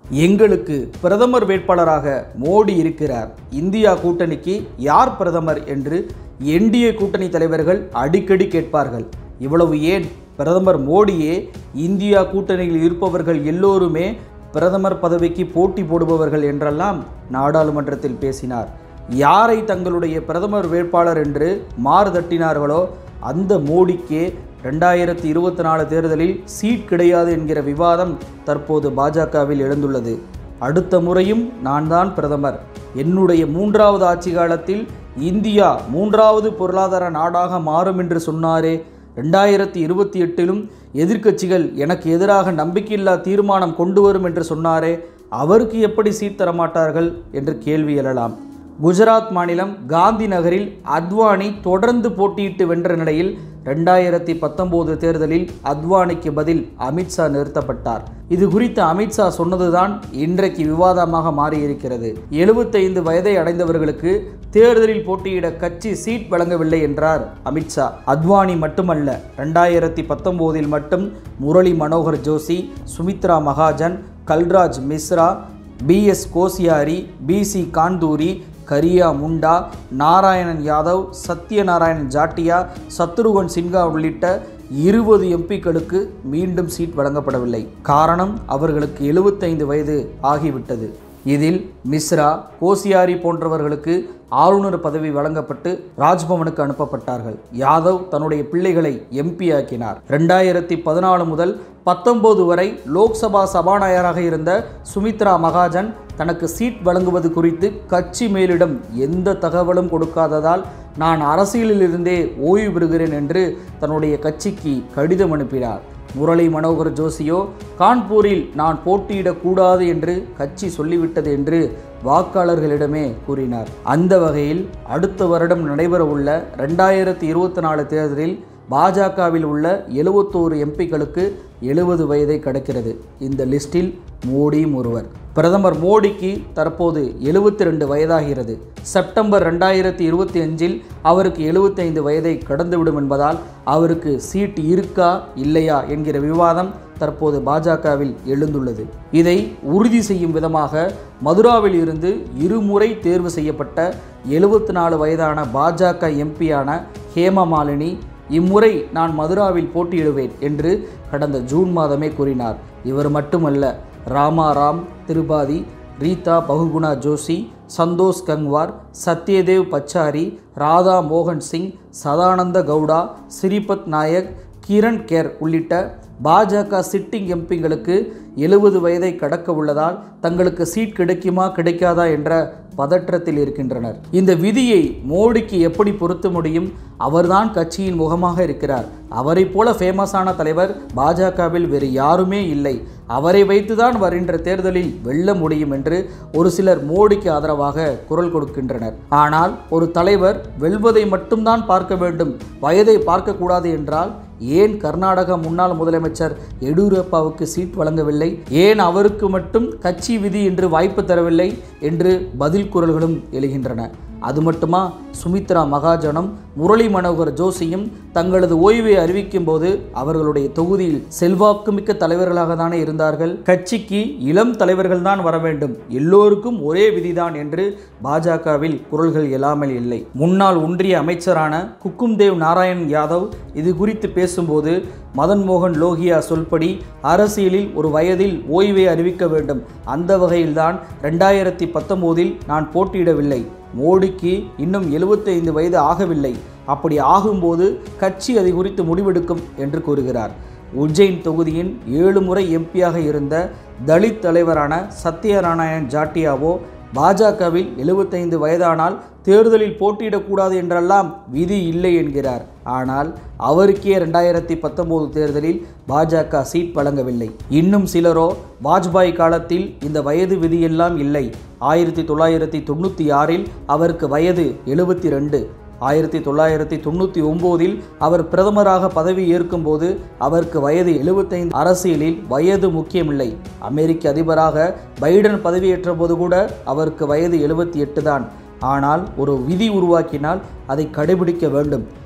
எங்களுக்கு பிரதமர் வேட்பாளராக மோடி இருக்கிறார் இந்தியா கூட்டணிக்கு யார் பிரதமர் என்று என்டிஏ கூட்டணி தலைவர்கள் அடிக்கடி கேட்பார்கள் இவ்வளவு ஏன் பிரதமர் மோடியே இந்தியா கூட்டணியில் இருப்பவர்கள் எல்லோருமே பிரதமர் பதவிக்கு போட்டி போடுபவர்கள் என்றெல்லாம் நாடாளுமன்றத்தில் பேசினார் யாரை தங்களுடைய பிரதமர் வேட்பாளர் என்று மாறுதட்டினார்களோ அந்த மோடிக்கே ரெண்டாயிரத்தி இருபத்தி நாலு தேர்தலில் சீட் கிடையாது என்கிற விவாதம் தற்போது பாஜகவில் எழுந்துள்ளது அடுத்த முறையும் நான் தான் பிரதமர் என்னுடைய மூன்றாவது ஆட்சி காலத்தில் இந்தியா மூன்றாவது பொருளாதார நாடாக மாறும் என்று சொன்னாரே ரெண்டாயிரத்தி இருபத்தி எட்டிலும் எதிர்க்கட்சிகள் எனக்கு எதிராக நம்பிக்கையில்லா தீர்மானம் கொண்டு வரும் என்று சொன்னாரே அவருக்கு எப்படி சீட் தர மாட்டார்கள் என்று கேள்வி எழலாம் குஜராத் மாநிலம் காந்தி நகரில் அத்வானி தொடர்ந்து போட்டியிட்டு வென்ற நிலையில் ரெண்டாயிரத்தி பத்தொம்போது தேர்தலில் அத்வானிக்கு பதில் அமித்ஷா நிறுத்தப்பட்டார் இது குறித்து அமித்ஷா சொன்னதுதான் இன்றைக்கு விவாதமாக மாறியிருக்கிறது எழுபத்தைந்து வயதை அடைந்தவர்களுக்கு தேர்தலில் போட்டியிட கட்சி சீட் வழங்கவில்லை என்றார் அமித்ஷா அத்வானி மட்டுமல்ல ரெண்டாயிரத்தி பத்தொம்போதில் மட்டும் முரளி மனோகர் ஜோஷி சுமித்ரா மகாஜன் கல்ராஜ் மிஸ்ரா பிஎஸ் கோசியாரி பிசி காந்தூரி கரியா முண்டா நாராயணன் யாதவ் சத்யநாராயணன் ஜாட்டியா சத்ருகன் சின்ஹா உள்ளிட்ட இருபது எம்பிக்களுக்கு மீண்டும் சீட் வழங்கப்படவில்லை காரணம் அவர்களுக்கு எழுபத்தைந்து வயது ஆகிவிட்டது இதில் மிஸ்ரா கோசியாரி போன்றவர்களுக்கு ஆளுநர் பதவி வழங்கப்பட்டு ராஜ்பவனுக்கு அனுப்பப்பட்டார்கள் யாதவ் தன்னுடைய பிள்ளைகளை எம்பி ஆக்கினார் ரெண்டாயிரத்தி பதினாலு முதல் பத்தொன்பது வரை லோக்சபா சபாநாயகராக இருந்த சுமித்ரா மகாஜன் தனக்கு சீட் வழங்குவது குறித்து கட்சி மேலிடம் எந்த தகவலும் கொடுக்காததால் நான் அரசியலில் இருந்தே ஓய்வு பெறுகிறேன் என்று தன்னுடைய கட்சிக்கு கடிதம் அனுப்பினார் முரளி மனோகர் ஜோஷியோ கான்பூரில் நான் போட்டியிடக்கூடாது என்று கட்சி சொல்லிவிட்டது என்று வாக்காளர்களிடமே கூறினார் அந்த வகையில் அடுத்த வருடம் நடைபெறவுள்ள ரெண்டாயிரத்தி இருபத்தி நாலு தேர்தலில் பாஜகவில் உள்ள எழுபத்தோரு எம்பிக்களுக்கு எழுபது வயதை கடக்கிறது இந்த லிஸ்டில் மோடியும் ஒருவர் பிரதமர் மோடிக்கு தற்போது எழுபத்தி ரெண்டு வயதாகிறது செப்டம்பர் ரெண்டாயிரத்தி இருபத்தி அஞ்சில் அவருக்கு எழுபத்தைந்து வயதை கடந்துவிடும் என்பதால் அவருக்கு சீட் இருக்கா இல்லையா என்கிற விவாதம் தற்போது பாஜகவில் எழுந்துள்ளது இதை உறுதி செய்யும் விதமாக மதுராவில் இருந்து இருமுறை தேர்வு செய்யப்பட்ட எழுபத்தி நாலு வயதான பாஜக எம்பியான ஹேமமாலினி இம்முறை நான் மதுராவில் போட்டியிடுவேன் என்று கடந்த ஜூன் மாதமே கூறினார் இவர் மட்டுமல்ல ராமாராம் திரிபாதி ரீதா பகுகுணா ஜோஷி சந்தோஷ் கங்வார் சத்யதேவ் பச்சாரி ராதா மோகன் சிங் சதானந்த கவுடா ஸ்ரீபத் நாயக் கிரண் கேர் உள்ளிட்ட பாஜக சிட்டிங் எம்பிங்களுக்கு எழுபது வயதை கடக்க உள்ளதால் தங்களுக்கு சீட் கிடைக்குமா கிடைக்காதா என்ற பதற்றத்தில் இருக்கின்றனர் இந்த விதியை மோடிக்கு எப்படி பொருத்த முடியும் அவர்தான் கட்சியின் முகமாக இருக்கிறார் அவரை போல ஃபேமஸான தலைவர் பாஜகவில் வேறு யாருமே இல்லை அவரை வைத்துதான் வருகின்ற தேர்தலில் வெல்ல முடியும் என்று ஒரு சிலர் மோடிக்கு ஆதரவாக குரல் கொடுக்கின்றனர் ஆனால் ஒரு தலைவர் வெல்வதை மட்டும்தான் பார்க்க வேண்டும் வயதை பார்க்கக்கூடாது என்றால் ஏன் கர்நாடக முன்னாள் முதலமைச்சர் எடியூரப்பாவுக்கு சீட் வழங்கவில்லை ஏன் அவருக்கு மட்டும் கட்சி விதி என்று வாய்ப்பு தரவில்லை என்று பதில் குரல்களும் எழுகின்றன அது மட்டுமா சுமித்ரா மகாஜனும் முரளி மனோகர் ஜோஷியும் தங்களது ஓய்வை அறிவிக்கும் போது அவர்களுடைய தொகுதியில் செல்வாக்குமிக்க தலைவர்களாக தானே இருந்தார்கள் கட்சிக்கு இளம் தலைவர்கள் தான் வர வேண்டும் எல்லோருக்கும் ஒரே விதிதான் என்று பாஜகவில் குரல்கள் இல்லாமல் இல்லை முன்னாள் ஒன்றிய அமைச்சரான குக்கும்தேவ் நாராயண் யாதவ் இது குறித்து பேசும்போது மதன் மோகன் லோகியா சொல்படி அரசியலில் ஒரு வயதில் ஓய்வை அறிவிக்க வேண்டும் அந்த வகையில்தான் ரெண்டாயிரத்தி பத்தொம்போதில் நான் போட்டியிடவில்லை மோடிக்கு இன்னும் எழுபத்தைந்து வயது ஆகவில்லை அப்படி ஆகும்போது கட்சி அதை குறித்து முடிவெடுக்கும் என்று கூறுகிறார் உஜ்ஜைன் தொகுதியின் ஏழு முறை எம்பியாக இருந்த தலித் தலைவரான சத்யநாராயண் ஜாட்டியாவோ பாஜகவில் எழுபத்தைந்து வயதானால் தேர்தலில் போட்டியிடக்கூடாது என்றெல்லாம் விதி இல்லை என்கிறார் ஆனால் அவருக்கே ரெண்டாயிரத்தி பத்தொம்போது தேர்தலில் பாஜக சீட் வழங்கவில்லை இன்னும் சிலரோ வாஜ்பாய் காலத்தில் இந்த வயது விதியெல்லாம் இல்லை ஆயிரத்தி தொள்ளாயிரத்தி தொண்ணூற்றி ஆறில் அவருக்கு வயது எழுபத்தி ரெண்டு ஆயிரத்தி தொள்ளாயிரத்தி தொண்ணூற்றி ஒம்போதில் அவர் பிரதமராக பதவி ஏற்கும்போது அவருக்கு வயது எழுபத்தைந்து அரசியலில் வயது முக்கியமில்லை அமெரிக்க அதிபராக பைடன் பதவியேற்ற போது கூட அவருக்கு வயது எழுபத்தி எட்டு தான் ஆனால் ஒரு விதி உருவாக்கினால் அதை கடைபிடிக்க வேண்டும்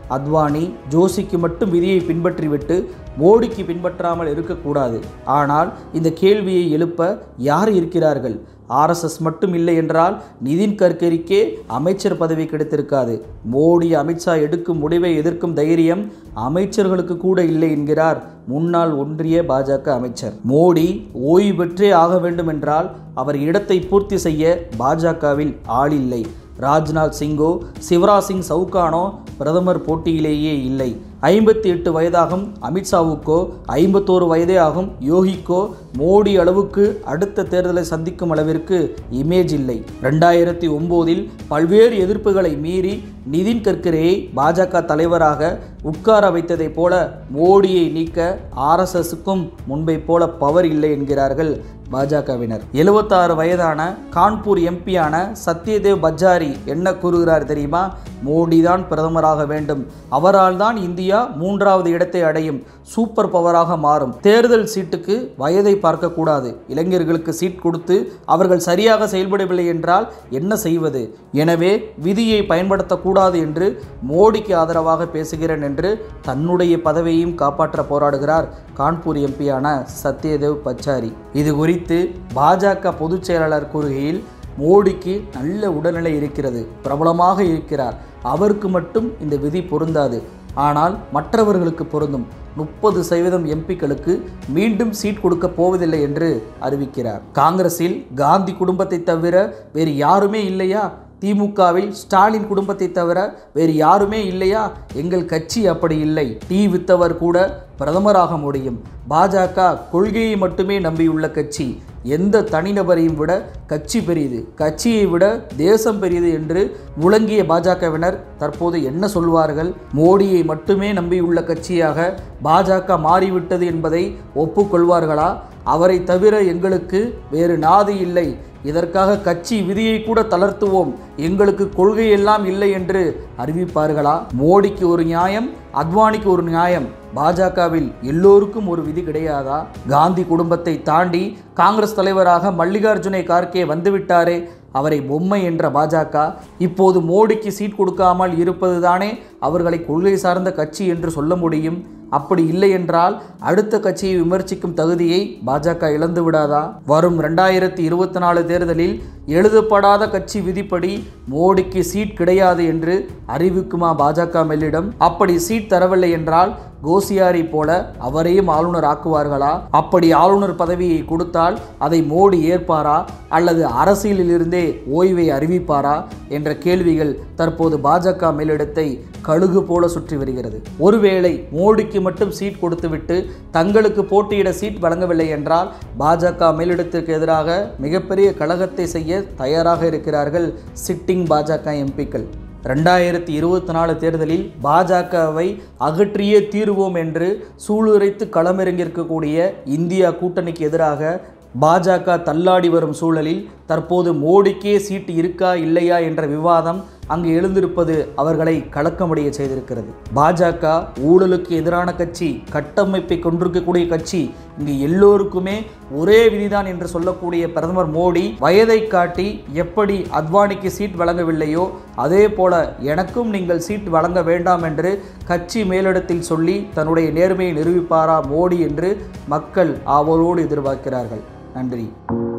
அத்வானி ஜோஷிக்கு மட்டும் விதியை பின்பற்றிவிட்டு மோடிக்கு பின்பற்றாமல் இருக்கக்கூடாது ஆனால் இந்த கேள்வியை எழுப்ப யார் இருக்கிறார்கள் ஆர்எஸ்எஸ் மட்டும் இல்லை என்றால் நிதின் கட்கரிக்கே அமைச்சர் பதவி கிடைத்திருக்காது மோடி அமித்ஷா எடுக்கும் முடிவை எதிர்க்கும் தைரியம் அமைச்சர்களுக்கு கூட இல்லை என்கிறார் முன்னாள் ஒன்றிய பாஜக அமைச்சர் மோடி ஓய்வு பெற்றே ஆக வேண்டும் என்றால் அவர் இடத்தை பூர்த்தி செய்ய பாஜகவில் ஆள் இல்லை ராஜ்நாத் சிங்கோ சிவராஜ் சிங் சவுகானோ பிரதமர் போட்டியிலேயே இல்லை ஐம்பத்தி எட்டு வயதாகும் அமித்ஷாவுக்கோ ஐம்பத்தோரு வயதே ஆகும் யோகிக்கோ மோடி அளவுக்கு அடுத்த தேர்தலை சந்திக்கும் அளவிற்கு இமேஜ் இல்லை ரெண்டாயிரத்தி ஒம்போதில் பல்வேறு எதிர்ப்புகளை மீறி நிதின் கட்கரியை பாஜக தலைவராக உட்கார வைத்ததைப் போல மோடியை நீக்க ஆர்எஸ்எஸ்க்கும் முன்பை போல பவர் இல்லை என்கிறார்கள் பாஜகவினர் எழுபத்தாறு வயதான கான்பூர் எம்பியான சத்யதேவ் பஜாரி என்ன கூறுகிறார் தெரியுமா மோடி தான் பிரதமராக வேண்டும் அவரால் தான் இந்தியா மூன்றாவது இடத்தை அடையும் சூப்பர் பவராக மாறும் தேர்தல் சீட்டுக்கு வயதை பார்க்கக்கூடாது இளைஞர்களுக்கு சீட் கொடுத்து அவர்கள் சரியாக செயல்படவில்லை என்றால் என்ன செய்வது எனவே விதியை பயன்படுத்தக்கூடாது என்று மோடிக்கு ஆதரவாக பேசுகிறேன் என்று தன்னுடைய பதவியையும் காப்பாற்ற போராடுகிறார் கான்பூர் எம்பியான சத்யதேவ் பச்சாரி இது குறித்து பாஜக பொதுச் செயலாளர் கூறுகையில் மோடிக்கு நல்ல உடல்நிலை இருக்கிறது பிரபலமாக இருக்கிறார் அவருக்கு மட்டும் இந்த விதி பொருந்தாது ஆனால் மற்றவர்களுக்கு பொருந்தும் முப்பது சதவீதம் எம்பிக்களுக்கு மீண்டும் சீட் கொடுக்க போவதில்லை என்று அறிவிக்கிறார் காங்கிரஸில் காந்தி குடும்பத்தை தவிர வேறு யாருமே இல்லையா திமுகவில் ஸ்டாலின் குடும்பத்தை தவிர வேறு யாருமே இல்லையா எங்கள் கட்சி அப்படி இல்லை டீ வித்தவர் கூட பிரதமராக முடியும் பாஜக கொள்கையை மட்டுமே நம்பியுள்ள கட்சி எந்த தனிநபரையும் விட கட்சி பெரியது கட்சியை விட தேசம் பெரியது என்று முழங்கிய பாஜகவினர் தற்போது என்ன சொல்வார்கள் மோடியை மட்டுமே நம்பியுள்ள கட்சியாக பாஜக மாறிவிட்டது என்பதை ஒப்புக்கொள்வார்களா அவரை தவிர எங்களுக்கு வேறு நாதி இல்லை இதற்காக கட்சி விதியை கூட தளர்த்துவோம் எங்களுக்கு கொள்கை எல்லாம் இல்லை என்று அறிவிப்பார்களா மோடிக்கு ஒரு நியாயம் அத்வானிக்கு ஒரு நியாயம் பாஜகவில் எல்லோருக்கும் ஒரு விதி கிடையாதா காந்தி குடும்பத்தை தாண்டி காங்கிரஸ் தலைவராக மல்லிகார்ஜுனை கார்கே வந்துவிட்டாரே அவரை பொம்மை என்ற பாஜக இப்போது மோடிக்கு சீட் கொடுக்காமல் இருப்பதுதானே அவர்களை கொள்கை சார்ந்த கட்சி என்று சொல்ல முடியும் அப்படி இல்லை என்றால் அடுத்த கட்சியை விமர்சிக்கும் தகுதியை பாஜக இழந்து விடாதா வரும் ரெண்டாயிரத்தி இருபத்தி நாலு தேர்தலில் எழுதப்படாத கட்சி விதிப்படி மோடிக்கு சீட் கிடையாது என்று அறிவிக்குமா பாஜக மெல்லிடம் அப்படி சீட் தரவில்லை என்றால் கோசியாரி போல அவரையும் ஆளுநர் ஆக்குவார்களா அப்படி ஆளுநர் பதவியை கொடுத்தால் அதை மோடி ஏற்பாரா அல்லது அரசியலிலிருந்தே ஓய்வை அறிவிப்பாரா என்ற கேள்விகள் தற்போது பாஜக மேலிடத்தை கழுகு போல சுற்றி வருகிறது ஒருவேளை மோடிக்கு மட்டும் சீட் கொடுத்துவிட்டு தங்களுக்கு போட்டியிட சீட் வழங்கவில்லை என்றால் பாஜக மேலிடத்திற்கு எதிராக மிகப்பெரிய கழகத்தை செய்ய தயாராக இருக்கிறார்கள் சிட்டிங் பாஜக எம்பிக்கள் ரெண்டாயிரத்தி இருபத்தி நாலு தேர்தலில் பாஜகவை அகற்றியே தீருவோம் என்று சூளுரைத்து களமிறங்கியிருக்கக்கூடிய இந்தியா கூட்டணிக்கு எதிராக பாஜக தள்ளாடி வரும் சூழலில் தற்போது மோடிக்கே சீட்டு இருக்கா இல்லையா என்ற விவாதம் அங்கு எழுந்திருப்பது அவர்களை கலக்கமடைய செய்திருக்கிறது பாஜக ஊழலுக்கு எதிரான கட்சி கட்டமைப்பை கொண்டிருக்கக்கூடிய கட்சி இங்கு எல்லோருக்குமே ஒரே விதிதான் என்று சொல்லக்கூடிய பிரதமர் மோடி வயதை காட்டி எப்படி அத்வானிக்கு சீட் வழங்கவில்லையோ அதே போல எனக்கும் நீங்கள் சீட் வழங்க வேண்டாம் என்று கட்சி மேலிடத்தில் சொல்லி தன்னுடைய நேர்மையை நிரூபிப்பாரா மோடி என்று மக்கள் ஆவலோடு எதிர்பார்க்கிறார்கள் நன்றி